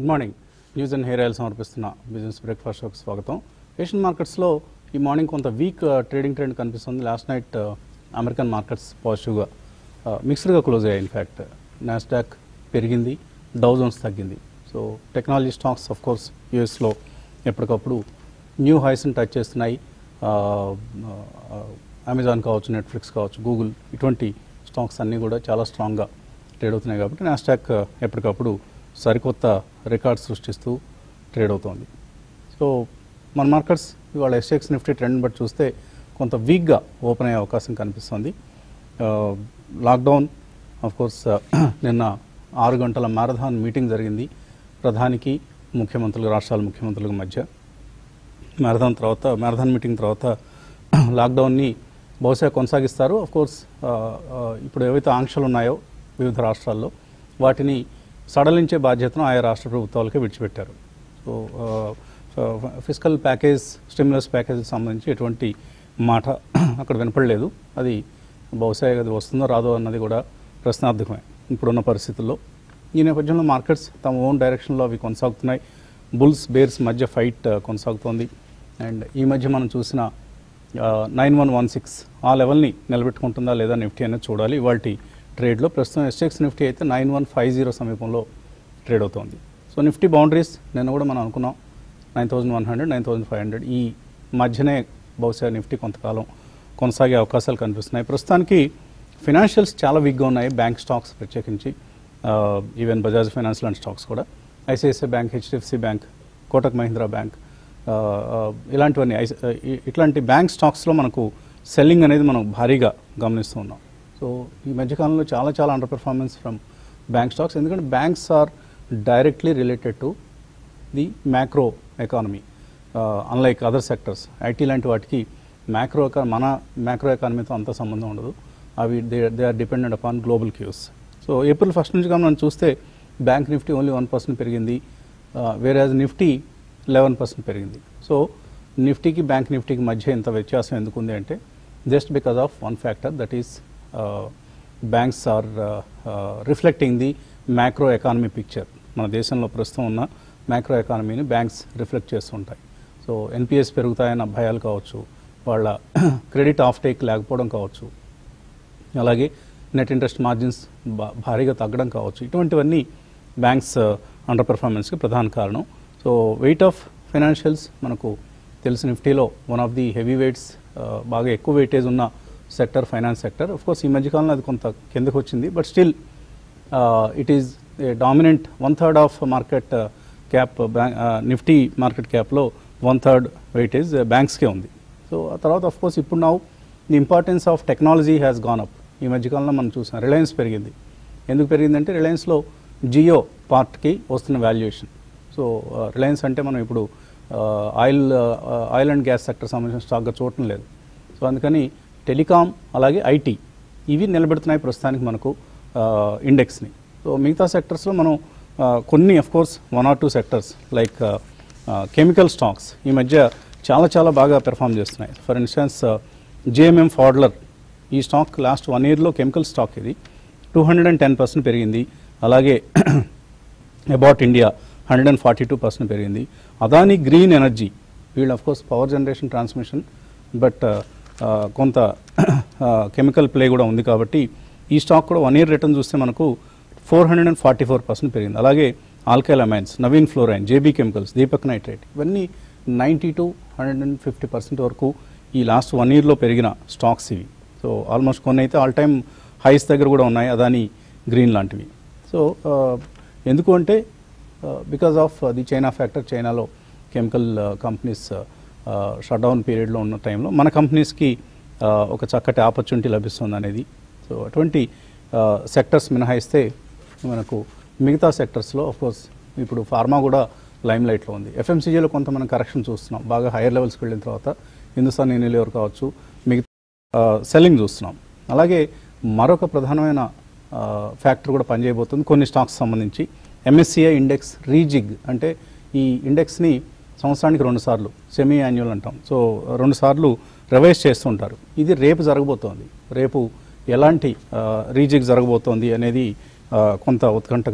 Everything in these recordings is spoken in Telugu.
Good morning news and hair oil సమర్పిస్తున్న బిజినెస్ బ్రేక్ఫాస్ట్ షోకి స్వాగతం ఏషియన్ మార్కెట్స్లో ఈ మార్నింగ్ కొంత వీక్ ట్రేడింగ్ ట్రెండ్ కనిపిస్తుంది లాస్ట్ నైట్ అమెరికన్ మార్కెట్స్ పాజిటివ్గా మిక్స్డ్గా క్లోజ్ అయ్యాయి ఇన్ఫ్యాక్ట్ నాస్డాక్ పెరిగింది డౌజోన్స్ తగ్గింది so technology stocks of course యూఎస్లో ఎప్పటికప్పుడు న్యూ హైస్ని టచ్ చేస్తున్నాయి అమెజాన్ కావచ్చు నెట్ఫ్లిక్స్ కావచ్చు గూగుల్ ఇటువంటి స్టాక్స్ అన్నీ కూడా చాలా స్ట్రాంగ్గా ట్రేడ్ అవుతున్నాయి కాబట్టి నాస్టాక్ ఎప్పటికప్పుడు సరికొత్త రికార్డ్ సృష్టిస్తూ ట్రేడ్ అవుతోంది సో మన మార్కెట్స్ ఇవాళ ఎస్ఎక్స్ నిఫ్టీ ట్రెండ్ బట్టి చూస్తే కొంత వీక్గా ఓపెన్ అయ్యే అవకాశం కనిపిస్తుంది లాక్డౌన్ ఆఫ్ కోర్స్ నిన్న ఆరు గంటల మారథాన్ మీటింగ్ జరిగింది ప్రధానికి ముఖ్యమంత్రులు రాష్ట్రాల ముఖ్యమంత్రుల మధ్య మ్యారథాన్ తర్వాత మ్యారథాన్ మీటింగ్ తర్వాత లాక్డౌన్ని బహుశా కొనసాగిస్తారు ఆఫ్ కోర్స్ ఇప్పుడు ఏవైతే ఆంక్షలు ఉన్నాయో వివిధ రాష్ట్రాల్లో వాటిని సడలించే బాధ్యతను ఆయా రాష్ట్ర ప్రభుత్వాలకే విడిచిపెట్టారు so physical package stimulus package సంబంధించి ఎటువంటి మాట అక్కడ వినపడలేదు అది బహుశా అది వస్తుందో రాదో అన్నది కూడా ప్రశ్నార్థకమే ఇప్పుడున్న పరిస్థితుల్లో ఈ నేపథ్యంలో మార్కెట్స్ తమ ఓన్ డైరెక్షన్లో అవి కొనసాగుతున్నాయి బుల్స్ బేర్స్ మధ్య ఫైట్ కొనసాగుతోంది అండ్ ఈ మధ్య మనం చూసిన నైన్ వన్ వన్ సిక్స్ ఆ లెవెల్ని నిలబెట్టుకుంటుందా లేదా నిఫ్టీ అనేది చూడాలి ఇవాళ ట్రేడ్లో ప్రస్తుతం ఎస్టెక్స్ నిఫ్టీ అయితే నైన్ వన్ ఫైవ్ జీరో సమీపంలో ట్రేడ్ అవుతోంది సో నిఫ్టీ బౌండరీస్ నిన్న కూడా మనం అనుకున్నాం nine thousand one hundred nine thousand five hundred ఈ మధ్యనే బహుశా నిఫ్టీ కొంతకాలం కొనసాగే అవకాశాలు కనిపిస్తున్నాయి ప్రస్తుతానికి ఫినాన్షియల్స్ చాలా వీక్గా ఉన్నాయి బ్యాంక్ స్టాక్స్ ప్రత్యేకించి ఈవెన్ బజాజ్ ఫైనాన్స్ లాంటి స్టాక్స్ కూడా ICICI bank HDFC bank Kotak Mahindra bank ఇలాంటివన్నీ ఐస్ ఇ- ఇట్లాంటి బ్యాంక్ స్టాక్స్లో మనకు సెల్లింగ్ అనేది మనం భారీగా గమనిస్తూ ఉన్నాం సో ఈ మధ్యకాలంలో చాలా చాలా under performance from bank stocks ఎందుకంటే banks are directly related to the macro economy unlike other sectors IT లాంటి వాటికి మ్యాక్రో ఎకా మన మ్యాక్రో ఎకానమీతో అంత సంబంధం ఉండదు అవి they they are dependent upon global cues so April first నుంచి మనం చూస్తే bank nifty only one percent పెరిగింది వేరే నిఫ్టీ లెవెన్ పర్సెంట్ పెరిగింది సో నిఫ్టీకి బ్యాంక్ నిఫ్టీకి మధ్య ఇంత వ్యత్యాసం ఎందుకు ఉంది అంటే just because of one factor that is banks are reflecting the macro economy picture మన దేశంలో ప్రస్తుతం ఉన్న మ్యాక్రో ఎకానమీని బ్యాంక్స్ రిఫ్లెక్ట్ చేస్తుంటాయి సో ఎన్పిఎస్ పెరుగుతాయన్న భయాలు కావచ్చు వాళ్ళ క్రెడిట్ ఆఫ్ టేక్ లేకపోవడం కావచ్చు అలాగే నెట్ ఇంట్రెస్ట్ మార్జిన్స్ భా- భారీగా తగ్గడం కావచ్చు ఇటువంటివన్నీ బ్యాంక్స్ అండర్ పెర్ఫార్మెన్స్కి ప్రధాన కారణం సో వెయిట్ ఆఫ్ ఫైనాన్షియల్స్ మనకు తెలిసిన నిఫ్టీలో one of the heavy weights బాగా ఎక్కువ వెయిటేజ్ ఉన్న sector finance sector of course ఈ మధ్యకాలంలో అది కొంత కిందకు వచ్చింది but still it is dominant one third of market cap bank nifty market క్యాప్లో వన్ థర్డ్ వెయిటేజ్ బ్యాంక్స్కే ఉంది సో ఆ తర్వాత ఆఫ్ కోర్స్ ఇప్పుడు now the importance of technology has gone up ఈ మధ్యకాలంలో మనం చూసాం రిలయన్స్ పెరిగింది ఎందుకు పెరిగిందంటే రిలయన్స్లో జియో పార్ట్కి వస్తున్న వాల్యుయేషన్ సో రిలయన్స్ అంటే మనం ఇప్పుడు oil oil and gas sector సంబంధించిన స్టాక్గా చూడటం లేదు సో అందుకని టెలికాం అలాగే ఐటీ ఇవి నిలబెడుతున్నాయి ప్రస్తుతానికి మనకు ఇండెక్స్ని సో మిగతా సెక్టర్స్లో మనం ఆ, కొన్ని of course one or two sectors like chemical stocks ఈ మధ్య చాలా చాలా బాగా పెర్ఫామ్ చేస్తున్నాయి ఫర్ ఇన్స్టెన్స్ జేఎంఎం ఫాడ్లర్ ఈ స్టాక్ లాస్ట్ వన్ ఇయర్లో కెమికల్ స్టాక్ ఇది two hundred and ten percent పెరిగింది అలాగే about India hundred and forty two percent పెరిగింది అదాని గ్రీన్ ఎనర్జీ వీళ్ళు of course power generation transmission but కొంత కెమికల్ ప్లే కూడా ఉంది కాబట్టి ఈ స్టాక్ కూడా వన్ ఇయర్ రిటర్న్ చూస్తే మనకు four hundred and forty four percent పెరిగింది అలాగే alkyl amines Navin fluorine JB chemicals Deepak nitrate ఇవన్నీ ninety to hundred and fifty percent వరకు ఈ లాస్ట్ వన్ ఇయర్లో పెరిగిన స్టాక్స్ ఇవి సో ఆల్మోస్ట్ కొన్ని అయితే ఆల్ టైమ్ హైస్ దగ్గర కూడా ఉన్నాయి అదాని గ్రీన్ లాంటివి సో ఎందుకు అంటే because of the China factor చైనాలో కెమికల్ కంపెనీస్ షట్ డౌన్ పీరియడ్లో ఉన్న టైంలో మన కంపెనీస్కి ఒక చక్కటి ఆపర్చునిటీ లభిస్తుంది అనేది సో అటువంటి సెక్టర్స్ మినహాయిస్తే మనకు మిగతా సెక్టర్స్లో కోర్స్ ఇప్పుడు ఫార్మా కూడా లైమ్ లైట్లో ఉంది ఎఫ్ఎంసీజీలో కొంత మనం కరెక్షన్ చూస్తున్నాం బాగా హైయర్ లెవెల్స్కి వెళ్ళిన తర్వాత హిందుస్థాన్ యూనిలివర్ కావచ్చు మిగతా సెల్లింగ్ చూస్తున్నాం అలాగే మరొక ప్రధానమైన ఫ్యాక్టర్ కూడా పనిచేయబోతుంది కొన్ని స్టాక్స్ సంబంధించి ఎంఎస్సిఐ ఇండెక్స్ రీజిగ్ అంటే ఈ ఇండెక్స్ని సంవత్సరానికి రెండు సార్లు సెమీ యాన్యువల్ అంటాం సో రెండు సార్లు రివైజ్ చేస్తుంటారు ఇది రేపు జరగబోతోంది రేపు ఎలాంటి రీజిగ్ జరగబోతోంది అనేది ఆ, కొంత ఉత్కంఠగా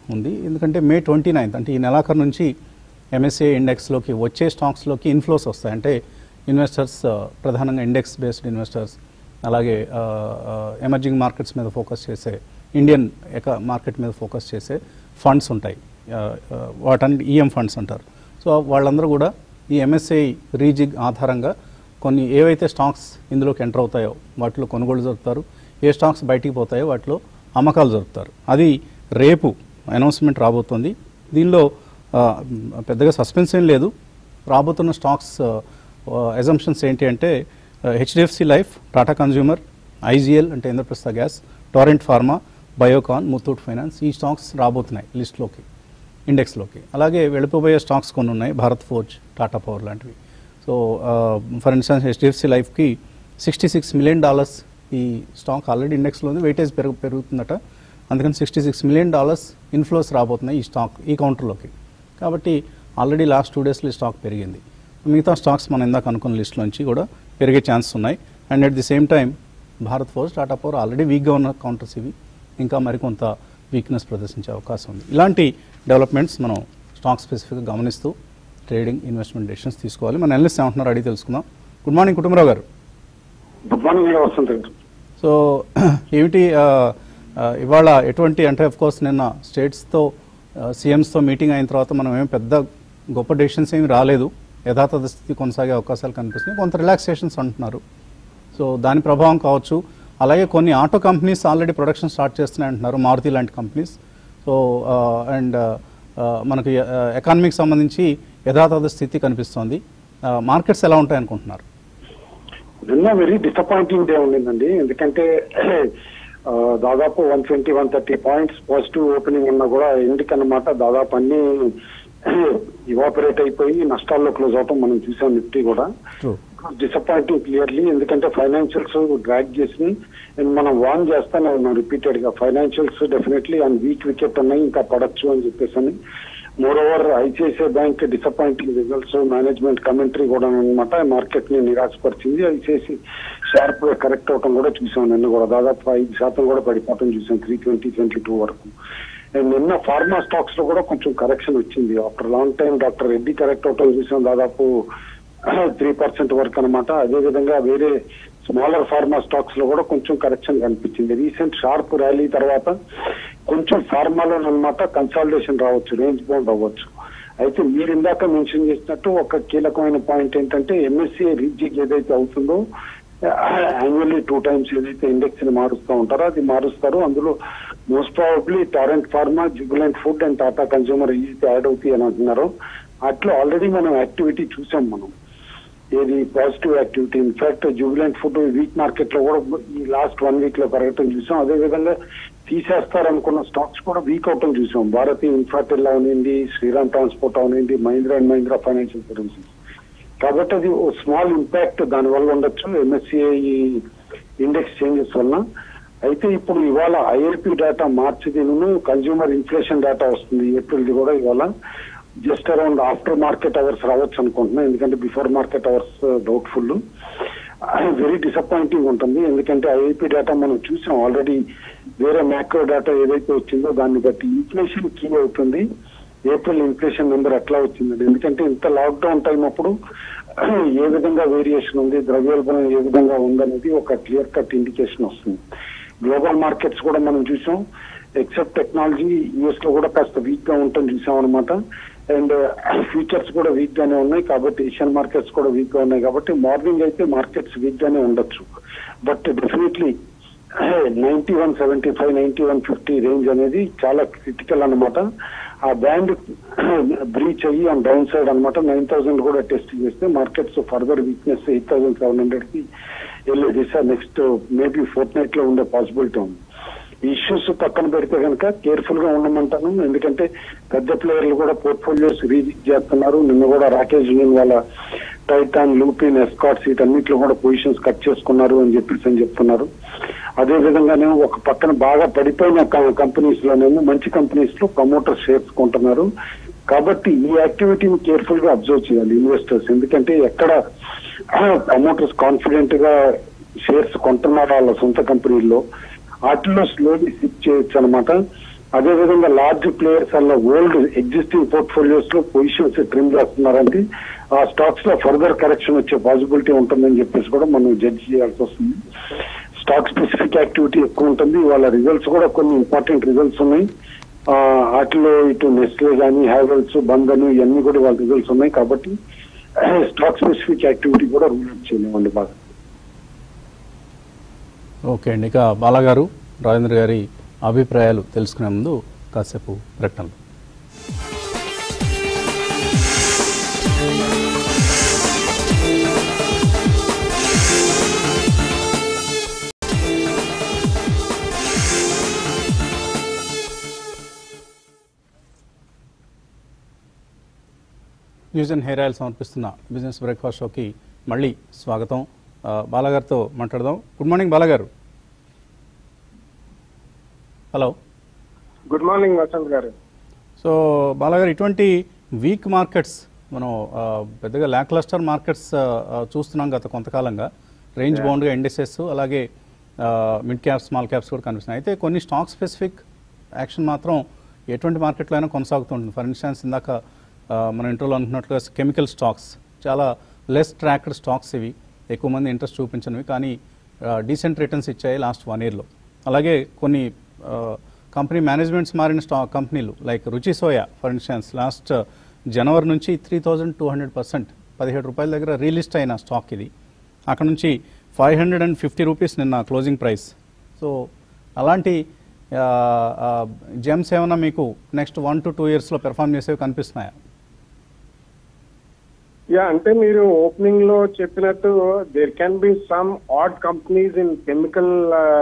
ఉంది ఎందుకంటే మే ట్వంటీ నైన్త్ అంటే ఈ నెలాఖరు నుంచి ఎంఎస్ఏ ఇండెక్స్లోకి వచ్చే స్టాక్స్లోకి ఇన్ఫ్లోస్ వస్తాయి అంటే ఇన్వెస్టర్స్ ప్రధానంగా ఇండెక్స్ బేస్డ్ ఇన్వెస్టర్స్ అలాగే ఎమర్జింగ్ మార్కెట్స్ మీద ఫోకస్ చేసే ఇండియన్ ఎక మార్కెట్ మీద ఫోకస్ చేసే ఫండ్స్ ఉంటాయి వాటన్ని ఈఎం ఫండ్స్ అంటారు సో వాళ్ళందరూ కూడా ఈ ఎంఎస్ఐ రీజిగ్ ఆధారంగా కొన్ని ఏవైతే స్టాక్స్ ఇందులోకి ఎంటర్ అవుతాయో వాటిలో కొనుగోలు జరుపుతారు ఏ స్టాక్స్ బయటికి పోతాయో వాటిలో అమ్మకాలు జరుపుతారు అది రేపు అనౌన్స్మెంట్ రాబోతుంది దీనిలో ఆ, పెద్దగా సస్పెన్స్ ఏం లేదు రాబోతున్న స్టాక్స్ ఎజంప్షన్స్ ఏంటి అంటే HDFC life Tata consumer IGL అంటే Indraprastha gas Torrent pharma Biocon Muthoot finance ఈ స్టాక్స్ రాబోతున్నాయి లిస్ట్లోకి ఇండెక్స్లోకి అలాగే వెళ్ళిపోబోయే స్టాక్స్ కొన్ని ఉన్నాయి భారత్ ఫోర్జ్ టాటా పవర్ లాంటివి సో ఫర్ ఇన్స్టెన్స్ హెచ్డిఎఫ్సి లైఫ్కి సిక్స్టీ సిక్స్ మిలియన్ డాలర్స్ ఈ స్టాక్ ఆల్రెడీ ఇండెక్స్లో ఉంది వెయిటేజ్ పెరుగు పెరుగుతుందట అందుకని sixty six million dollars inflows రాబోతున్నాయి ఈ స్టాక్ ఈ కౌంటర్లోకి కాబట్టి ఆల్రెడీ లాస్ట్ టూ డేస్లో ఈ స్టాక్ పెరిగింది మిగతా స్టాక్స్ మనం ఇందాక అనుకున్న లిస్ట్లోంచి కూడా పెరిగే ఛాన్సెస్ ఉన్నాయి and at the same time Bharat forge Tata power already వీక్గా ఉన్న కౌంటర్స్ ఇవి ఇంకా మరికొంత వీక్నెస్ ప్రదర్శించే అవకాశం ఉంది ఇలాంటి డెవలప్మెంట్స్ మనం స్టాక్ స్పెసిఫిక్గా గమనిస్తూ ట్రేడింగ్ ఇన్వెస్ట్మెంట్ డెసిషన్స్ తీసుకోవాలి మన ఎనలిస్ట్ ఏమంటున్నారు అడిగి తెలుసుకుందాం గుడ్ మార్నింగ్ కుటుంబరావు గారు good morning madam Vasant garu so ఏమిటి ఆ, ఆ, ఇవాళ ఎటువంటి అంటే అఫ్ కోర్స్ నిన్న స్టేట్స్తో సీఎంస్తో మీటింగ్ అయిన తర్వాత మనం ఏం పెద్ద గొప్ప డెసిషన్స్ ఏమి రాలేదు యథాతథ స్థితి కొనసాగే అవకాశాలు కనిపిస్తున్నాయి కొంత రిలాక్సేషన్స్ అంటున్నారు సో దాని ప్రభావం కావచ్చు అలాగే కొన్ని auto companies already production start చేస్తున్నాయి అంటున్నారు మారుతి లాంటి కంపెనీస్ సో అండ్ మనకి ఎకానమీకి సంబంధించి యథాతథ స్థితి కనిపిస్తోంది మార్కెట్స్ ఎలా ఉంటాయి అనుకుంటున్నారు నిన్న వెరీ డిసప్పాయింటింగ్ డే ఉండిందండి ఎందుకంటే ఆ, దాదాపు one twenty one thirty points positive opening ఉన్నా కూడా ఎందుకు అన్నమాట దాదాపు అన్ని ఇవాపరేట్ అయిపోయి నష్టాల్లో క్లోజ్ అవటం మనం చూసాం నిఫ్టీ కూడా ట్రూ డిసప్పాయింటింగ్ క్లియర్లీ ఎందుకంటే ఫైనాన్షియల్స్ డ్రాగ్ చేసి and మనం వాన్ చేస్తానే ఉన్నాం రిపీటెడ్ గా financials definitely on weak wicket ఉన్నాయి ఇంకా పడచ్చు అని చెప్పేసి అని moreover ICICI bank disappointing results management commentary కూడా అనమాట మార్కెట్ ని నిరాశపరిచింది ఐసిఐసి షార్ప్ గా కరెక్ట్ అవటం కూడా చూసాం నిన్న కూడా దాదాపు ఐదు శాతం కూడా పడిపోవటం చూసాం త్రీ ట్వంటీ ట్వంటీ టూ వరకు And నిన్న ఫార్మా స్టాక్స్ లో కూడా కొంచెం కరెక్షన్ వచ్చింది after long time doctor Reddy correct అవటం చూసాం దాదాపు త్రీ పర్సెంట్ వరకు అనమాట అదే విధంగా వేరే స్మాలర్ ఫార్మా స్టాక్స్ లో కూడా కొంచెం కరెక్షన్ కనిపించింది రీసెంట్ షార్ప్ ర్యాలీ తర్వాత కొంచెం ఫార్మాలో అనమాట కన్సాలిడేషన్ రావచ్చు రేంజ్ బౌండ్ అవ్వచ్చు అయితే మీరు ఇందాక మెన్షన్ చేసినట్టు ఒక కీలకమైన పాయింట్ ఏంటంటే ఎంఎస్సీ రీజింగ్ ఏదైతే అవుతుందో యాన్యువల్లీ టూ టైమ్స్ ఏదైతే ఇండెక్స్ ని మారుస్తూ ఉంటారో అది మారుస్తారు అందులో most probably Torrent pharma Jubilant food and Tata consumer ఏదైతే యాడ్ అవుతాయి అని అంటున్నారో అట్లా ఆల్రెడీ మనం యాక్టివిటీ చూసాం మనం ఏది positive activity in fact Jubilant food weak market లో కూడా ఈ లాస్ట్ వన్ వీక్ లో పెరగటం చూసాం అదే విధంగా తీసేస్తారనుకున్న స్టాక్స్ కూడా వీక్ అవటం చూసాం భారతి ఇన్ఫాటెల్ అవనింది శ్రీరామ్ ట్రాన్స్పోర్ట్ అవనింది Mahindra and Mahindra financial services కాబట్టి అది ఓ స్మాల్ ఇంపాక్ట్ దాని వల్ల ఉండొచ్చు ఎంఎస్సిఐ ఇండెక్స్ చేంజెస్ వలన అయితే ఇప్పుడు ఇవాళ ఐఎల్పి డేటా మార్చి దీని కన్జ్యూమర్ ఇన్ఫ్లేషన్ డేటా వస్తుంది ఏప్రిల్ది కూడా ఇవాళ just around after market hours రావచ్చు అనుకుంటున్నా ఎందుకంటే before market hours doubtful very disappointing ఉంటుంది ఎందుకంటే ఐఐపి డేటా మనం చూసాం ఆల్రెడీ వేరే మ్యాక్రో డేటా ఏదైతే వచ్చిందో దాన్ని బట్టి ఇన్ఫ్లేషన్ కీ అవుతుంది ఏప్రిల్ ఇన్ఫ్లేషన్ నెంబర్ ఎట్లా వచ్చిందండి ఎందుకంటే ఇంత లాక్డౌన్ టైం అప్పుడు ఏ విధంగా వేరియేషన్ ఉంది ద్రవ్యోల్బణం ఏ విధంగా ఉందనేది ఒక క్లియర్ కట్ ఇండికేషన్ వస్తుంది గ్లోబల్ మార్కెట్స్ కూడా మనం చూసాం ఎక్సెప్ట్ టెక్నాలజీ యూఎస్ లో కూడా కాస్త వీక్ గా ఉంటుంది చూసాం అనమాట అండ్ ఫ్యూచర్స్ కూడా వీక్ గానే ఉన్నాయి కాబట్టి ఏషియన్ మార్కెట్స్ కూడా వీక్ గా ఉన్నాయి కాబట్టి మార్నింగ్ అయితే మార్కెట్స్ వీక్ గానే ఉండొచ్చు but definitely ninety one seventy five ninety one fifty range అనేది చాలా క్రిటికల్ అన్నమాట ఆ బ్యాండ్ బ్రీచ్ అయ్యి ఆ డౌన్ సైడ్ అనమాట నైన్ థౌసండ్ కూడా టెస్ట్ చేస్తే markets further weakness eight thousand seven hundred కి వెళ్ళే దిశ నెక్స్ట్ మేబీ ఫోర్త్ నైట్ లో ఉండే పాసిబిలిటీ ఉంది ఇష్యూస్ పక్కన పెడితే కనుక కేర్ఫుల్ గా ఉండమంటాను ఎందుకంటే పెద్ద ప్లేయర్లు కూడా పోర్ట్ఫోలియోస్ రీజిక్ చేస్తున్నారు నిన్న కూడా రాకేష్ యూనియన్ వాళ్ళ టైటాన్ లూపిన్ ఎస్కాట్స్ వీటన్నిటిలో కూడా పొజిషన్స్ కట్ చేసుకున్నారు అని చెప్పేసి అని చెప్తున్నారు అదే విధంగానే ఒక పక్కన బాగా పడిపోయిన కంపెనీస్ లోనేమో మంచి కంపెనీస్ లో ప్రమోటర్ షేర్స్ కొంటున్నారు కాబట్టి ఈ యాక్టివిటీని కేర్ఫుల్ గా అబ్జర్వ్ చేయాలి ఇన్వెస్టర్స్ ఎందుకంటే ఎక్కడ ప్రమోటర్స్ కాన్ఫిడెంట్ గా షేర్స్ కొంటున్నారో వాళ్ళ సొంత కంపెనీల్లో వాటిలో స్లోలీ సిప్ చేయొచ్చు అనమాట అదేవిధంగా లార్జ్ ప్లేయర్స్ అలా ఓల్డ్ ఎగ్జిస్టింగ్ పోర్ట్ఫోలియోస్ లో పొజిషన్స్ ట్రిమ్ చేస్తున్నారంటే ఆ స్టాక్స్ లో ఫర్దర్ కరెక్షన్ వచ్చే పాసిబిలిటీ ఉంటుందని చెప్పేసి కూడా మనం జడ్జ్ చేయాల్సి వస్తుంది స్టాక్ స్పెసిఫిక్ యాక్టివిటీ ఎక్కువ ఉంటుంది వాళ్ళ రిజల్ట్స్ కూడా కొన్ని ఇంపార్టెంట్ రిజల్ట్స్ ఉన్నాయి ఆ, వాటిలో ఇటు నెస్లే కానీ హ్యావెల్స్ బంధన్ ఇవన్నీ కూడా వాళ్ళ రిజల్ట్స్ ఉన్నాయి కాబట్టి స్టాక్ స్పెసిఫిక్ యాక్టివిటీ కూడా రూల్ చేయలేమండి బాగా ఓకే అండి ఇక బాలాగారు రాజేంద్ర గారి అభిప్రాయాలు తెలుసుకునే ముందు కాసేపు ప్రకటనలు న్యూస్ అండ్ హెయిర్ ఆయిల్ సమర్పిస్తున్న బిజినెస్ బ్రేక్ఫాస్ట్ షోకి మళ్ళీ స్వాగతం ఆ, బాలాగారితో మాట్లాడదాం గుడ్ మార్నింగ్ బాలాగారు hello good morning Vasant garu so బాలాగారు ఇటువంటి వీక్ మార్కెట్స్ మనం ఆ, పెద్దగా ల్యాక్ లస్టర్ మార్కెట్స్ చూస్తున్నాం గత కొంతకాలంగా రేంజ్ బౌండ్గా ఇండెసెస్ అలాగే మిడ్ క్యాప్స్ స్మాల్ క్యాప్స్ కూడా కనిపిస్తున్నాయి అయితే కొన్ని స్టాక్ స్పెసిఫిక్ యాక్షన్ మాత్రం ఎటువంటి మార్కెట్లో అయినా కొనసాగుతుంటుంది ఫర్ ఇన్స్టాన్స్ ఇందాక ఆ, మన ఇంటర్లో అనుకున్నట్లుగా కెమికల్ స్టాక్స్ చాలా లెస్ ట్రాక్డ్ స్టాక్స్ ఇవి ఎక్కువ మంది ఇంట్రెస్ట్ చూపించినవి కానీ డీసెంట్ రిటర్న్స్ ఇచ్చాయి లాస్ట్ వన్ ఇయర్లో అలాగే కొన్ని కంపెనీ మేనేజ్మెంట్స్ మారిన స్టాక్ కంపెనీలు like Ruchi soya for instance last January నుంచి three thousand two hundred percent పదిహేడు రూపాయల దగ్గర రీలిస్ట్ అయిన స్టాక్ ఇది అక్కడ నుంచి five hundred and fifty rupees నిన్న క్లోజింగ్ ప్రైస్ సో అలాంటి జెమ్స్ ఏమైనా మీకు నెక్స్ట్ వన్ టు టూ ఇయర్స్లో పెర్ఫామ్ చేసేవి కనిపిస్తున్నాయా యా అంటే మీరు ఓపెనింగ్ లో చెప్పినట్టు there can be some odd companies in chemical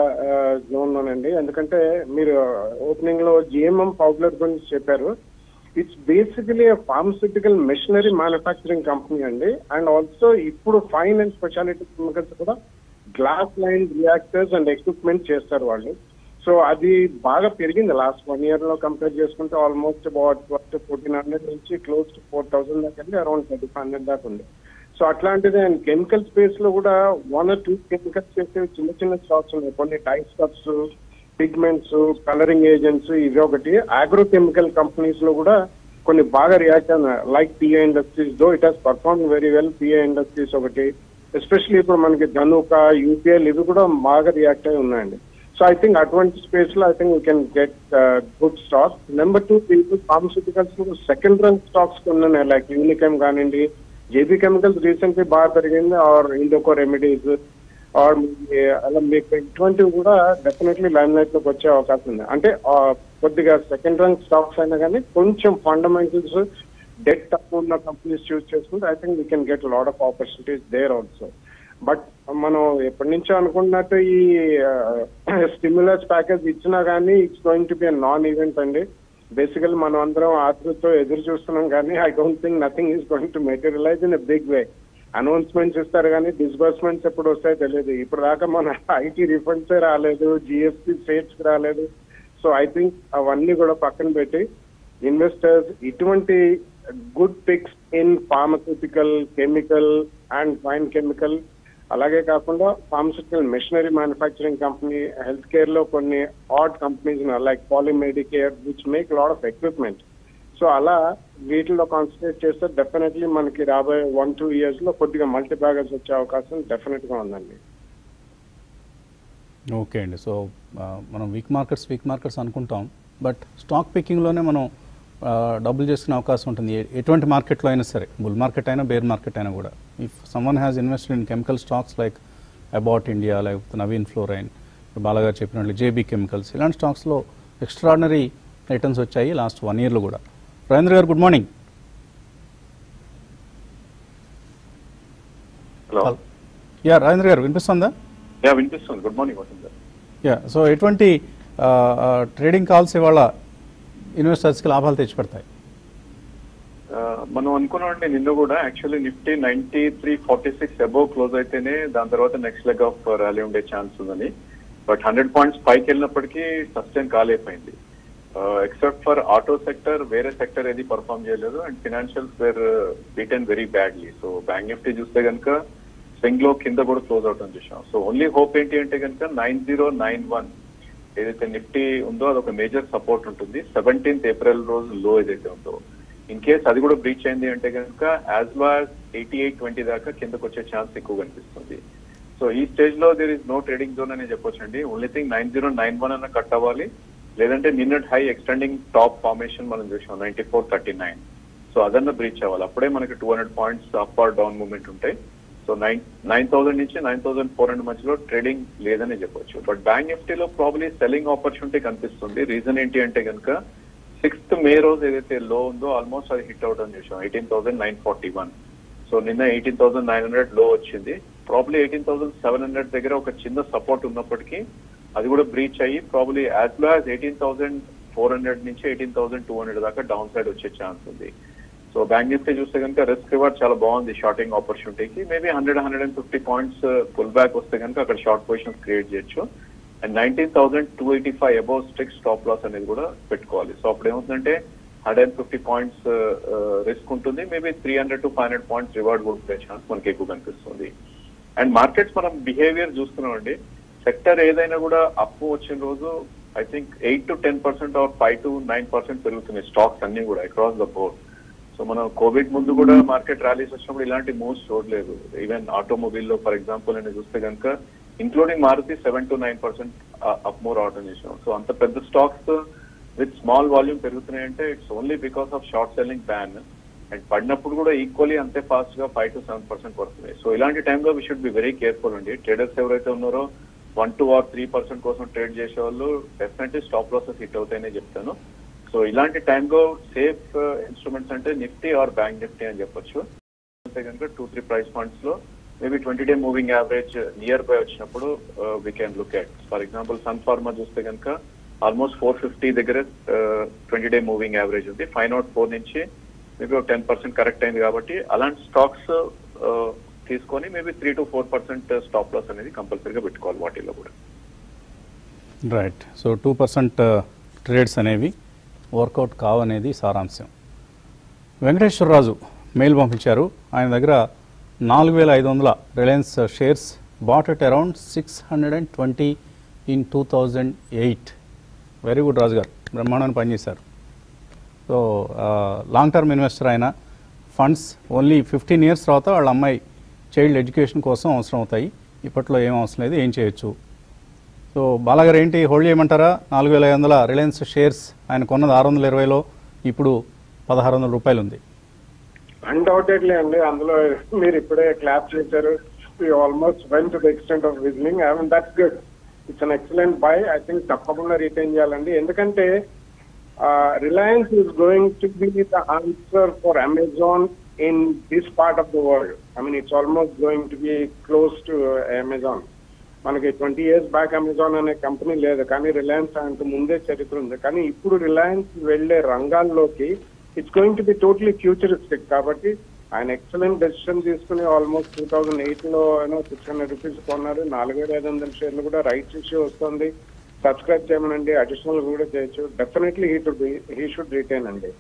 zone లోనండి ఎందుకంటే మీరు ఓపెనింగ్ లో జిఎంఎం పౌడర్ గురించి చెప్పారు it's basically pharmaceutical machinery manufacturing company అండి అండ్ ఆల్సో ఇప్పుడు ఫైన్ అండ్ స్పెషాలిటీ కెమికల్స్ కూడా glass line reactors and equipment చేస్తారు వాళ్ళు సో అది బాగా పెరిగింది లాస్ట్ వన్ ఇయర్ లో కంపేర్ చేసుకుంటే ఆల్మోస్ట్ అబౌట్ ఫోర్టీన్ హండ్రెడ్ నుంచి క్లోజ్ టు ఫోర్ థౌసండ్ దాకా వెళ్ళి అరౌండ్ థర్టీ ఫైవ్ హండ్రెడ్ దాకా ఉంది సో అట్లాంటిది అండ్ కెమికల్ స్పేస్ లో కూడా వన్ ఆర్ టూ కెమికల్స్ చేసే చిన్న చిన్న స్టాక్స్ ఉన్నాయి కొన్ని dye stuffs pigments colouring agents ఇది ఒకటి ఆగ్రో కెమికల్ కంపెనీస్ లో కూడా కొన్ని బాగా రియాక్ట్ అయినాయి like PI industries though it has perform very well PI industries ఒకటి ఎస్పెషల్లీ ఇప్పుడు మనకి ధనుక యూపీఎల్ ఇవి కూడా బాగా రియాక్ట్ అయి ఉన్నాయండి సో ఐ థింక్ అటువంటి స్పేస్ లో I think we can get good stocks number two people pharmaceuticals second run stocks ఉన్నాయి లైక్ యూనికెమ్ కానివ్వండి జేబీ కెమికల్స్ రీసెంట్లీ బాగా పెరిగింది ఆర్ ఇండోకో రెమెడీస్ ఆర్ అలా మీకు ఇటువంటివి కూడా డెఫినెట్లీ లైమ్ లైట్ లోకి వచ్చే అవకాశం ఉంది అంటే ఆ, కొద్దిగా సెకండ్ రన్ స్టాక్స్ అయినా కానీ కొంచెం ఫండమెంటల్స్ డెట్ తక్కువ ఉన్న కంపెనీస్ చూస్ చేసుకుంటే I think we can get lot of opportunities there also but మనం ఎప్పటి నుంచో అనుకున్నట్టు ఈ స్టిమ్యులస్ ప్యాకేజ్ ఇచ్చినా కానీ it's going to be non event అండి బేసికల్ మనం అందరం ఆతృతతో ఎదురు చూస్తున్నాం కానీ I don't think nothing is going to materialise in a big way announcements ఇస్తారు కానీ డిస్బర్స్మెంట్స్ ఎప్పుడు వస్తాయో తెలియదు ఇప్పుడు దాకా మన ఐటీ రిఫండ్స్ రాలేదు జిఎస్టీ స్టేట్స్ రాలేదు సో ఐ థింక్ అవన్నీ కూడా పక్కన పెట్టి ఇన్వెస్టర్స్ ఇటువంటి good picks in pharmaceutical chemical and fine chemical అలాగే కాకుండా pharmaceutical machinery manufacturing company health care లో కొన్ని odd companies like Polymedicure which make lot of equipment so అలా వీటిలో కాన్సన్ట్రేట్ చేస్తే డెఫినెట్లీ మనకి రాబోయే వన్ టూ ఇయర్స్ లో కొద్దిగా మల్టీ బ్యాగర్స్ వచ్చే అవకాశం డెఫినెట్ గా ఉందండి ఓకే అండి సో ఆ, మనం వీక్ మార్కెట్స్ వీక్ మార్కెట్స్ అనుకుంటాం బట్ స్టాక్ పికింగ్లోనే మనం ఆ, డబ్బులు చేసుకునే అవకాశం ఉంటుంది ఏ- ఎటువంటి మార్కెట్లో అయినా సరే బుల్ మార్కెట్ అయినా బేర్ మార్కెట్ అయినా కూడా if someone has invested in chemical stocks like about India లేకపోతే నవీన్ ఫ్లోరైన్ బాలాగారు చెప్పినట్లు జేబీ కెమికల్స్ ఇలాంటి స్టాక్స్లో ఎక్స్ట్రాడినరీ రిటర్న్స్ వచ్చాయి లాస్ట్ వన్ ఇయర్లో కూడా Rajendra garu good morning hello yeah Rajendra garu వినిపిస్తుందా యా వినిపిస్తుంది good morning Vasant garu yeah so ఎటువంటి ట్రేడింగ్ కాల్స్ ఇవాళ ఇన్వెస్టర్స్కి లాభాలు తెచ్చిపెడతాయి ఆ, మనం అనుకున్నామంటే నిన్న కూడా actually nifty ninety three forty six above close అయితేనే దాని తర్వాత నెక్స్ట్ లెగ్ ఆఫ్ ర్యాలీ ఉండే ఛాన్స్ ఉందని బట్ హండ్రెడ్ పాయింట్స్ పైకి వెళ్ళినప్పటికీ సస్టైన్ కాలేకపోయింది ఎక్సెప్ట్ ఫర్ ఆటో సెక్టర్ వేరే సెక్టర్ ఏది పర్ఫామ్ చేయలేదు and financials were beaten very badly so bank Nifty చూస్తే కనుక స్వింగ్ లో కింద కూడా క్లోజ్ అవటం చూసాం సో ఓన్లీ హోప్ ఏంటి అంటే కనుక నైన్ జీరో నైన్ వన్ ఏదైతే నిఫ్టీ ఉందో అది ఒక మేజర్ సపోర్ట్ ఉంటుంది సెవెంటీన్త్ ఏప్రిల్ రోజు లో ఏదైతే ఉందో ఇన్ కేస్ అది కూడా బ్రీచ్ అయింది అంటే కనుక as low as eighty eight twenty దాకా కిందకు వచ్చే ఛాన్స్ ఎక్కువ కనిపిస్తుంది సో ఈ స్టేజ్ లో there is no trading zone అని చెప్పొచ్చండి only thing nine zero nine one అన్న కట్ అవ్వాలి లేదంటే నిన్నటి హై ఎక్స్టెండింగ్ టాప్ ఫార్మేషన్ మనం చూసాం ninety four thirty nine so అదన్న బ్రీచ్ అవ్వాలి అప్పుడే మనకి two hundred points up or down moment ఉంటాయి సో నైన్ నైన్ థౌసండ్ నుంచి నైన్ థౌసండ్ ఫోర్ హండ్రెడ్ మధ్యలో ట్రేడింగ్ లేదని చెప్పొచ్చు బట్ బ్యాంక్ నిఫ్టీలో ప్రాబ్లీ సెల్లింగ్ ఆపర్చునిటీ కనిపిస్తుంది రీజన్ ఏంటి అంటే కనుక సిక్స్త్ మే రోజు ఏదైతే లో ఉందో ఆల్మోస్ట్ అది హిట్ అవుట్ అని చూసాం eighteen thousand nine forty one so నిన్న ఎయిటీన్ థౌసండ్ నైన్ హండ్రెడ్ లో వచ్చింది probably eighteen thousand seven hundred దగ్గర ఒక చిన్న సపోర్ట్ ఉన్నప్పటికీ అది కూడా బ్రీచ్ అయ్యి probably as low as eighteen thousand four hundred నుంచి ఎయిటీన్ థౌసండ్ టూ హండ్రెడ్ దాకా డౌన్ సైడ్ వచ్చే ఛాన్స్ ఉంది సో బ్యాంక్ నిఫ్టీ చూస్తే కనుక రిస్క్ రివార్డ్ చాలా బాగుంది షార్టింగ్ ఆపర్చునిటీకి maybe hundred hundred and fifty points pull back వస్తే కనుక అక్కడ షార్ట్ పొజిషన్స్ క్రియేట్ చేయొచ్చు and nineteen thousand two eighty five above strict stop loss అనేది కూడా పెట్టుకోవాలి సో అప్పుడు ఏమవుతుందంటే hundred and fifty points risk ఉంటుంది maybe three hundred to five hundred points reward కూడా ఉండే ఛాన్స్ మనకి ఎక్కువ కనిపిస్తుంది అండ్ మార్కెట్స్ మనం బిహేవియర్ చూస్తున్నామండి సెక్టర్ ఏదైనా కూడా అప్పు వచ్చిన రోజు I think eight to ten percent or five to nine percent పెరుగుతున్నాయి స్టాక్స్ అన్ని కూడా అక్రాస్ ద బోర్డ్ సో మనం కోవిడ్ ముందు కూడా మార్కెట్ ర్యాలీస్ వచ్చినప్పుడు ఇలాంటి మూవ్స్ చూడలేదు ఈవెన్ ఆటోమొబైల్ లో ఫర్ ఎగ్జాంపుల్ నేను చూస్తే కనుక including Maruti seven to nine percent up more order చేసాం సో అంత పెద్ద స్టాక్స్ విత్ స్మాల్ వాల్యూమ్ పెరుగుతున్నాయంటే it's only because of short selling ban and పడినప్పుడు కూడా ఈక్వల్లీ అంతే ఫాస్ట్ గా ఫైవ్ టు సెవెన్ పర్సెంట్ పడుతున్నాయి సో ఇలాంటి టైంలో we should be very careful అండి ట్రేడర్స్ ఎవరైతే ఉన్నారో one two or three percent కోసం ట్రేడ్ చేసే వాళ్ళు డెఫినెట్లీ స్టాప్ లాసెస్ హిట్ అవుతాయని చెప్తాను సో ఇలాంటి టైంలో సేఫ్ ఇన్స్ట్రుమెంట్స్ అంటే నిఫ్టీ ఆర్ బ్యాంక్ నిఫ్టీ అని చెప్పొచ్చు అంటే కనుక టూ త్రీ ప్రైస్ పాయింట్స్ లో maybe twenty day moving average near buy వచ్చినప్పుడు we can look at for example Sun Pharma చూస్తే కనుక ఆల్మోస్ట్ ఫోర్ ఫిఫ్టీ దగ్గర ట్వంటీ డే మూవింగ్ యావరేజ్ ఉంది ఫైవ్ నాట్ ఫోర్ నుంచి మేబీ ఒక టెన్ పర్సెంట్ కరెక్ట్ అయింది కాబట్టి అలాంటి స్టాక్స్ తీసుకొని maybe three to four percent stop loss అనేది కంపల్సరీగా పెట్టుకోవాలి వాటిల్లో కూడా right so two percent trades అనేవి వర్కౌట్ కావనేది సారాంశం వెంకటేశ్వరరాజు మెయిల్ పంపించారు ఆయన దగ్గర నాలుగు వేల ఐదు వందల Reliance shares bought at around six hundred and twenty in two thousand eight very good Raju garu బ్రహ్మాండాన్ని పనిచేశారు సో లాంగ్ టర్మ్ ఇన్వెస్టర్ ఆయన ఫండ్స్ ఓన్లీ ఫిఫ్టీన్ ఇయర్స్ తర్వాత వాళ్ళ అమ్మాయి చైల్డ్ ఎడ్యుకేషన్ కోసం అవసరం అవుతాయి ఇప్పట్లో ఏం అవసరం లేదు ఏం చేయొచ్చు సో బాలాగారు ఏంటి హోల్డ్ చేయమంటారా నాలుగు వేల ఐదు వందల రిలయన్స్ షేర్స్ ఆయన కొన్నది ఆరు వందల ఇరవైలో ఇప్పుడు పదహారు వందల రూపాయలు ఉంది అన్డౌటెడ్లీ అండి అందులో మీరు ఇప్పుడే క్లాప్ చేశారు almost when to the extent of whistling I mean that's good it's an excellent buy I think తప్పకుండా రిటైన్ చేయాలండి ఎందుకంటే Reliance is going to be the answer for Amazon in this part of the world I mean it's almost going to be close to Amazon మనకి ట్వంటీ ఇయర్స్ బ్యాక్ అమెజాన్ అనే కంపెనీ లేదు కానీ రిలయన్స్ అంత ముందే చరిత్ర ఉంది కానీ ఇప్పుడు రిలయన్స్ వెళ్లే రంగాల్లోకి it's going to be totally futuristic కాబట్టి ఆయన ఎక్సలెంట్ డెసిషన్ తీసుకుని ఆల్మోస్ట్ టూ థౌజండ్ ఎయిట్ లో ఏమో సిక్స్ హండ్రెడ్ రూపీస్ కొన్నారు నాలుగు వేల ఐదు వందల షేర్లు కూడా రైట్స్ ఇష్యూ వస్తుంది సబ్స్క్రైబ్ చేయమనండి అడిషనల్ కూడా చేయొచ్చు definitely he to he should retain అండి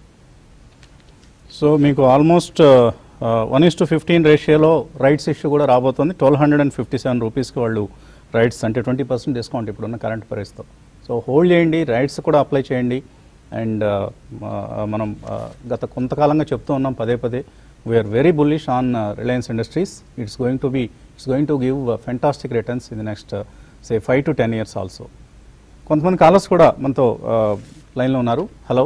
సో మీకు almost one is to fifteen రేషియోలో రైట్స్ ఇష్యూ కూడా రాబోతుంది twelve hundred and fifty seven రూపీస్కి వాళ్ళు రైట్స్ అంటే ట్వంటీ పర్సెంట్ డిస్కౌంట్ ఇప్పుడున్న కరెంట్ ప్రైస్తో సో హోల్డ్ చేయండి రైట్స్ కూడా అప్లై చేయండి అండ్ మనం uh, గత కొంతకాలంగా చెప్తూ ఉన్నాం పదే పదే we are very bullish on Reliance Industries it's going to be it's going to give fantastic returns in the next say five to ten years also కొంతమంది కాలర్స్ కూడా మనతో లైన్లో ఉన్నారు హలో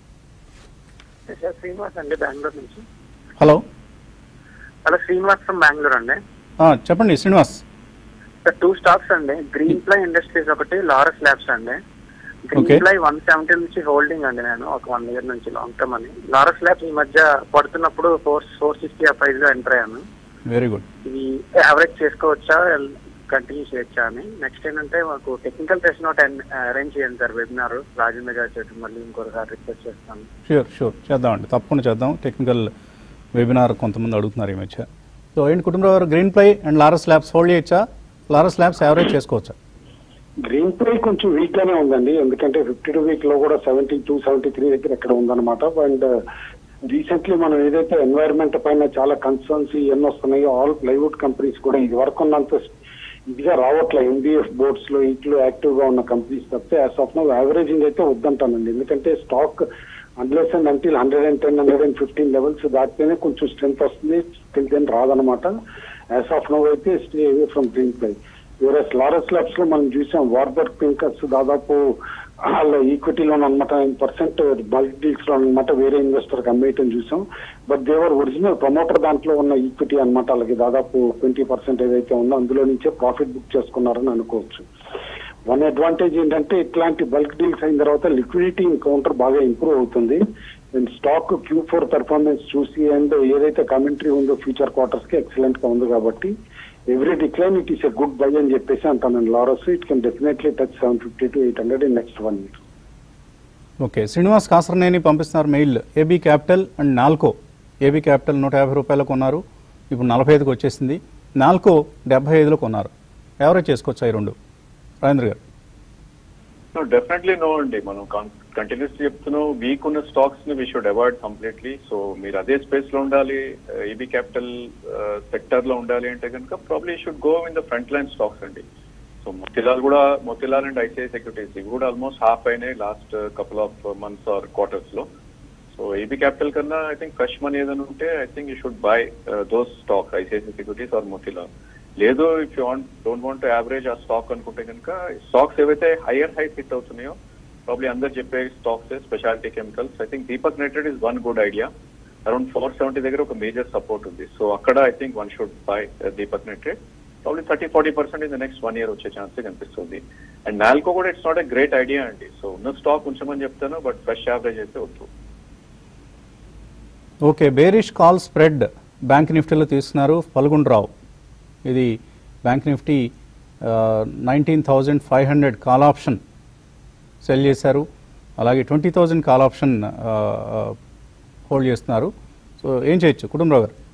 సార్ శ్రీనివాస్ అండి బెంగళూరు నుంచి hello hello Srinivas from Bengaluru అండి చెప్పండి శ్రీనివాస్ సార్ టూ స్టాక్స్ అండి గ్రీన్ ప్లై ఇండస్ట్రీస్ ఒకటి లారస్ ల్యాబ్స్ అండి Okay. Greenply one seventy నుంచి హోల్డింగ్ అండి నేను ఒక వన్ ఇయర్ నుంచి లాంగ్ టర్మ్ అని లారస్ ల్యాబ్స్ ఈ మధ్య పడుతున్నప్పుడు ఫోర్ ఫోర్ సిక్స్టీ ఆ ప్రైస్ లో ఎంటర్ అయ్యాను వెరీ గుడ్ ఇది యావరేజ్ చేసుకోవచ్చా కంటిన్యూ చేయొచ్చా అని నెక్స్ట్ ఏంటంటే మాకు టెక్నికల్ టెస్ట్ నోట్ అరేంజ్ చేయండి సార్ వెబినార్ రాజేంద్ర గారి చేతి మళ్ళీ ఇంకొకసారి రిక్వెస్ట్ చేస్తాను షూర్ షూర్ చేద్దామండి తప్పకుండా చేద్దాం టెక్నికల్ వెబినార్ కొంతమంది అడుగుతున్నారు ఈ మధ్య సో ఏంటి Kutumbarao garu Greenply and Laurus Labs hold చేయొచ్చా లారస్ ల్యాబ్స్ యావరేజ్ చేసుకోవచ్చా గ్రీన్ ప్లై కొంచెం వీక్ గానే ఉందండి ఎందుకంటే ఫిఫ్టీ టూ వీక్ లో కూడా సెవెంటీ టూ సెవెంటీ త్రీ దగ్గర ఎక్కడ ఉందన్నమాట అండ్ రీసెంట్లీ మనం ఏదైతే ఎన్వైరన్మెంట్ పైన చాలా కన్సర్న్స్ ఇవన్నీ వస్తున్నాయో ఆల్ ప్లైవుడ్ కంపెనీస్ కూడా ఇది వరకు ఉన్నంత ఇదిగా రావట్లే ఎన్బిఎఫ్ బోర్డ్స్ లో ఇట్లో యాక్టివ్ గా ఉన్న కంపెనీస్ తప్పితే యాజ్ ఆఫ్ నో యావరేజింగ్ అయితే వద్దంటానండి ఎందుకంటే stock unless and until hundred and ten hundred and fifteen levels దాటితేనే కొంచెం స్ట్రెంత్ వస్తుంది స్టిల్ దెన్ రాదనమాట యాజ్ ఆఫ్ నో అయితే stay away from Greenply versus Laurus Labs లో మనం చూసాం వార్బర్గ్ పింకర్స్ దాదాపు వాళ్ళ ఈక్విటీలో అనమాట నైన్ పర్సెంట్ బల్క్ డీల్స్ లో అనమాట వేరే ఇన్వెస్టర్ కి అమ్మేయటం చూసాం బట్ దేవర్ ఒరిజినల్ ప్రమోటర్ దాంట్లో ఉన్న ఈక్విటీ అనమాట వాళ్ళకి దాదాపు ట్వంటీ పర్సెంట్ ఏదైతే ఉందో అందులో నుంచే ప్రాఫిట్ బుక్ చేసుకున్నారని అనుకోవచ్చు వన్ అడ్వాంటేజ్ ఏంటంటే ఇట్లాంటి బల్క్ డీల్స్ అయిన తర్వాత లిక్విడిటీ కౌంటర్ బాగా ఇంప్రూవ్ అవుతుంది and stock Q four performance చూసి అండ్ ఏదైతే కమెంటరీ ఉందో ఫ్యూచర్ క్వార్టర్స్ కి ఎక్సలెంట్ గా ఉంది కాబట్టి every decline it is a good buy అని చెప్పేసి అంటాను Laurus it can definitely touch seven fifty to eight hundred in next one year okay Srinivas Kasaraneni పంపిస్తున్నారు mail AB Capital and Nalco AB Capital నూట యాభై రూపాయలు కొన్నారు ఇప్పుడు నలభై ఐదుకి వచ్చేసింది నాల్కో డెబ్బై ఐదులో కొన్నారు ఎవరేజ్ చేసుకోవచ్చా ఈ రెండు రాజేంద్ర గారు డెఫినెట్లీ నో అండి మనం కంటిన్యూస్ చెప్తున్నాం వీక్ ఉన్న స్టాక్స్ ని we should avoid completely so మీరు అదే స్పేస్ లో ఉండాలి ఈబీ క్యాపిటల్ సెక్టర్ లో ఉండాలి అంటే కనుక probably should go in the front line stocks అండి సో మొతిలాల్ కూడా మొతిలాల్ అండ్ ఐసిఐ సెక్యూరిటీస్ ఇవి కూడా ఆల్మోస్ట్ హాఫ్ అయినాయి last couple of months or quarters లో సో ఏబీ క్యాపిటల్ కన్నా ఐ థింక్ ఫ్రెష్ మనీ ఏదైనా ఉంటే I think you should buy those stock ICICI securities or Motilal లేదు if you want don't want average ఆ స్టాక్ అనుకుంటే కనుక స్టాక్స్ ఏవైతే హైయర్ హైస్ హిట్ అవుతున్నాయో ప్రాబ్లీ అందరు చెప్పే stocks speciality chemicals I think Deepak Nitrite is one good idea around four seventy దగ్గర ఒక మేజర్ సపోర్ట్ ఉంది సో అక్కడ I think one should buy Deepak Nitrite probably thirty forty percent in the next one year వచ్చే ఛాన్స్ కనిపిస్తుంది అండ్ నాల్కో కూడా it's not a great idea అండి సో ఉన్న స్టాక్ ఉంచమని చెప్తాను బట్ ఫ్రెష్ యావరేజ్ అయితే వద్దు okay bearish call spread bank నిఫ్టీలో తీసుకున్నారు పల్గొండరావు ఇది bank Nifty nineteen thousand five hundred call option sell చేశారు అలాగే twenty thousand call option hold చేస్తున్నారు సో ఏం చేయొచ్చు కుటుంబరావు గారు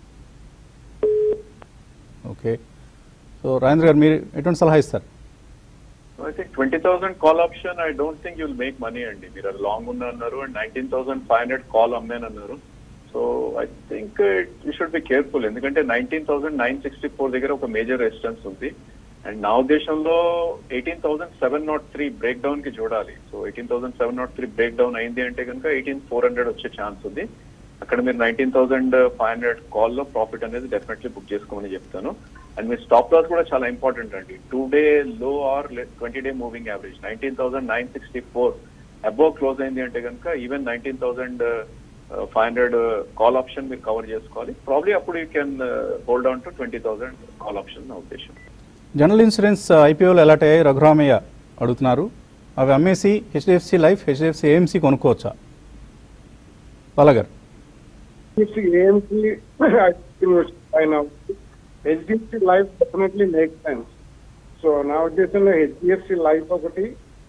ఓకే సో రాజేంద్ర గారు మీరు ఎటువంటి సలహా ఇస్తారు I think twenty thousand call option I don't think you'll make money అండి మీరు అది లాంగ్ ఉన్న అన్నారు and nineteen thousand five hundred call అమ్మాను అన్నారు so I think you should be careful ఎందుకంటే nineteen thousand nine sixty four దగ్గర ఒక మేజర్ రెసిస్టెన్స్ ఉంది అండ్ నా ఉద్దేశంలో eighteen thousand seven naught three break down కి చూడాలి so eighteen thousand seven naught three break down అయింది అంటే కనుక ఎయిటీన్ ఫోర్ హండ్రెడ్ వచ్చే ఛాన్స్ ఉంది అక్కడ మీరు nineteen thousand five hundred call లో ప్రాఫిట్ అనేది డెఫినెట్లీ బుక్ చేసుకోమని చెప్తాను అండ్ మీ స్టాప్ లాస్ కూడా చాలా ఇంపార్టెంట్ అండి two day low or twenty day moving average nineteen thousand nine sixty four above close అయింది అంటే కనుక even nineteen thousand five hundred call option మీరు కవర్ చేసుకోవాలి ప్రాబ్లీ అప్పుడు you can hold on to twenty thousand call option నా ఉద్దేశం జనరల్ ఇన్సూరెన్స్ ఐపీఓలు ఎలాంటి అయ్యాయి రఘురామయ్య అడుగుతున్నారు అవి అమ్మేసి హెచ్డిఎఫ్సి లైఫ్ హెచ్డిఎఫ్సి ఏఎంసీ కొనుక్కోవచ్చా బాలగారు ఏఎంసీ ఆయన HDFC Life definitely make sense so నా ఉద్దేశంలో హెచ్డిఎఫ్సి లైఫ్ ఒకటి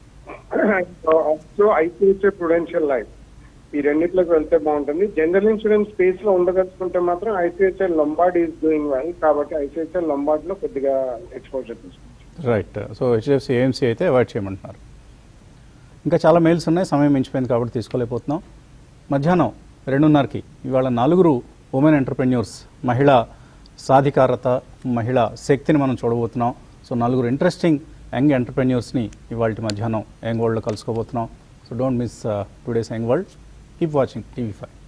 ఆల్సో ఐసిఐసిఐ ప్రుడెన్షియల్ లైఫ్ ఈ రెండిట్లోకి వెళ్తే బాగుంటుంది జనరల్ ఇన్సూరెన్స్ స్పేస్ లో ఉండదలుచుకుంటే మాత్రం ICICI Lombard is doing well కాబట్టి ఐసిఐసిఐ లొంబార్డ్ లో కొద్దిగా ఎక్స్పోజర్ తీసుకోవచ్చు రైట్ సో హెచ్డిఎఫ్సి ఏఎంసీ అయితే అవాయిడ్ చేయమంటున్నారు ఇంకా చాలా మెయిల్స్ ఉన్నాయి సమయం మించిపోయింది కాబట్టి తీసుకోలేకపోతున్నాం మధ్యాహ్నం రెండున్నరకి ఇవాళ నలుగురు ఉమెన్ ఎంటర్ప్రెన్యూర్స్ మహిళా సాధికారత మహిళా శక్తిని మనం చూడబోతున్నాం సో నలుగురు ఇంట్రెస్టింగ్ యంగ్ ఎంటర్ప్రెన్యూర్స్ని ఇవాళ మధ్యాహ్నం యంగ్ వరల్డ్లో కలుసుకోబోతున్నాం so don't miss today's Young World keep watching TV five